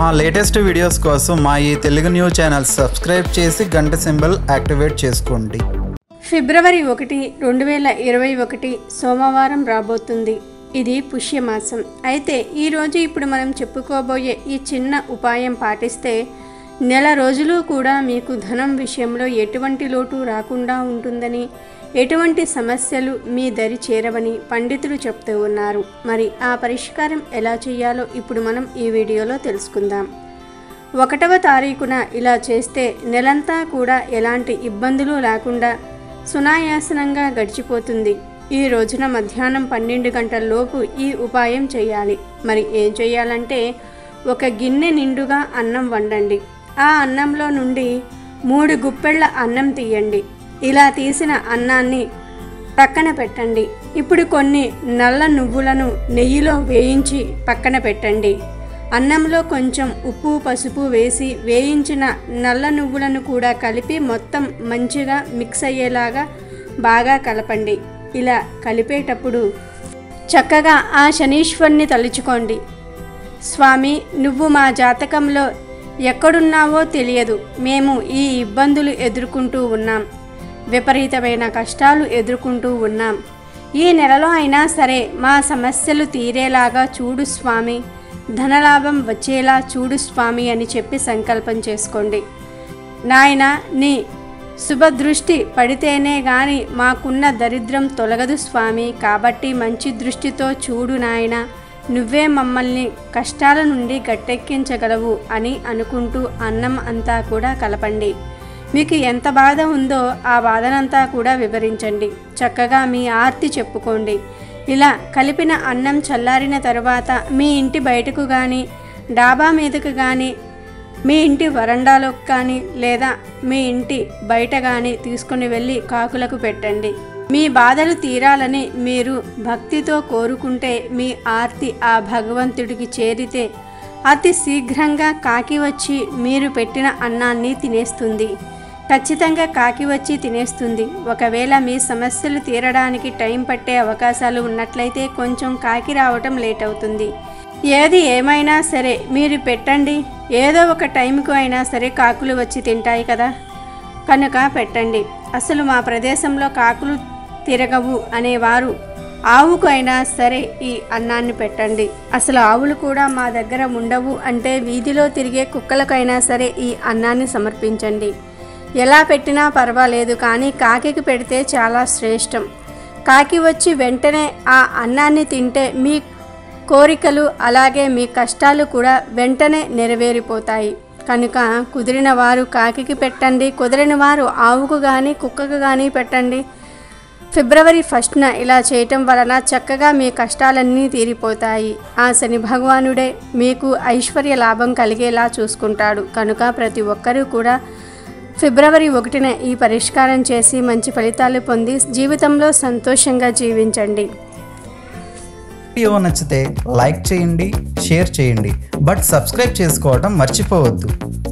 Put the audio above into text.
మా latest videos కోసం మా ఈ తెలుగు న్యూస్ ఛానల్ సబ్స్క్రైబ్ చేసి గంట సింబల్ యాక్టివేట్ చేసుకోండి ఫిబ్రవరి ఒకటి రెండు వేల ఇరవై ఒకటి సోమవారం రాబోతుంది ఇది పుష్యమాసం అయితే ఈరోజు ఇప్పుడు మనం చెప్పుకోబోయే ఈ చిన్న ఉపాయం పాటిస్తే నెల రోజులు కూడా మీకు ధనం విషయంలో ఎటువంటి లోటు రాకుండా ఉంటుందని ఎటువంటి సమస్యలు మీ దరి చేరవని పండితులు చెప్తూ ఉన్నారు మరి ఆ పరిష్కారం ఎలా చేయాలో ఇప్పుడు మనం ఈ వీడియోలో తెలుసుకుందాం ఒకటవ తారీఖున ఇలా చేస్తే నెలంతా కూడా ఎలాంటి ఇబ్బందులు లేకుండా సునాయాసనంగా గడిచిపోతుంది ఈ రోజున మధ్యాహ్నం పన్నెండు గంటల లోపు ఈ ఉపాయం చేయాలి మరి ఏం చేయాలంటే ఒక గిన్నె నిండుగా అన్నం వండండి ఆ అన్నంలో నుండి మూడు గుప్పెళ్ళ అన్నం తీయండి ఇలా తీసిన అన్నాన్ని పక్కన పెట్టండి ఇప్పుడు కొన్ని నల్ల నువ్వులను నెయ్యిలో వేయించి పక్కన పెట్టండి అన్నంలో కొంచెం ఉప్పు పసుపు వేసి వేయించిన నల్ల నువ్వులను కూడా కలిపి మొత్తం మంచిగా మిక్స్ అయ్యేలాగా బాగా కలపండి ఇలా కలిపేటప్పుడు చక్కగా ఆ శనీశ్వరుని తలుచుకోండి స్వామి నువ్వు మా జాతకంలో ఎక్కడున్నావో తెలియదు మేము ఈ ఇబ్బందులు ఎదుర్కొంటూ ఉన్నాం విపరీతమైన కష్టాలు ఎదుర్కొంటూ ఉన్నాం ఈ నెలలో అయినా సరే మా సమస్యలు తీరేలాగా చూడు స్వామి ధనలాభం వచ్చేలా చూడు స్వామి అని చెప్పి సంకల్పం చేసుకోండి నాయన నీ శుభదృష్టి పడితేనే గాని మాకున్న దరిద్రం తొలగదు స్వామి కాబట్టి మంచి దృష్టితో చూడు నాయన నువ్వే మమ్మల్ని కష్టాల నుండి గట్టెక్కించగలవు అని అనుకుంటూ అన్నం అంతా కూడా కలపండి మీకు ఎంత బాధ ఉందో ఆ బాధనంతా కూడా వివరించండి చక్కగా మీ ఆర్తి చెప్పుకోండి ఇలా కలిపిన అన్నం చల్లారిన తర్వాత మీ ఇంటి బయటకు కానీ డాబా మీదకు కానీ మీ ఇంటి వరండాలోకి కానీ లేదా మీ ఇంటి బయట కానీ తీసుకుని వెళ్ళి కాకులకు పెట్టండి మీ బాధలు తీరాలని మీరు భక్తితో కోరుకుంటే మీ ఆర్తి ఆ భగవంతుడికి చేరితే అతి శీఘ్రంగా కాకి వచ్చి మీరు పెట్టిన అన్నాన్ని తినేస్తుంది ఖచ్చితంగా కాకి వచ్చి తినేస్తుంది ఒకవేళ మీ సమస్యలు తీరడానికి టైం పట్టే అవకాశాలు ఉన్నట్లయితే కొంచెం కాకి రావటం లేట్ అవుతుంది ఏది ఏమైనా సరే మీరు పెట్టండి ఏదో ఒక టైంకు అయినా సరే కాకులు వచ్చి తింటాయి కదా కనుక పెట్టండి అసలు మా ప్రదేశంలో కాకులు తిరగవు అనేవారు ఆవుకు అయినా సరే ఈ అన్నాన్ని పెట్టండి అసలు ఆవులు కూడా మా దగ్గర ఉండవు అంటే వీధిలో తిరిగే కుక్కలకైనా సరే ఈ అన్నాన్ని సమర్పించండి ఎలా పెట్టినా పర్వాలేదు కానీ కాకికి పెడితే చాలా శ్రేష్టం కాకి వచ్చి వెంటనే ఆ అన్నాన్ని తింటే మీ కోరికలు అలాగే మీ కష్టాలు కూడా వెంటనే నెరవేరిపోతాయి కనుక కుదిరిన వారు కాకికి పెట్టండి కుదిరిన వారు ఆవుకు కానీ కుక్కకు కానీ పెట్టండి ఫిబ్రవరి ఫస్ట్న ఇలా చేయటం వలన చక్కగా మీ కష్టాలన్నీ తీరిపోతాయి ఆ శని భగవానుడే మీకు ఐశ్వర్య లాభం కలిగేలా చూసుకుంటాడు కనుక ప్రతి ఒక్కరూ కూడా ఫిబ్రవరి ఒకటిన ఈ పరిష్కారం చేసి మంచి ఫలితాలు పొంది జీవితంలో సంతోషంగా జీవించండి వీడియో నచ్చితే లైక్ చేయండి షేర్ చేయండి బట్ సబ్స్క్రైబ్ చేసుకోవడం మర్చిపోవద్దు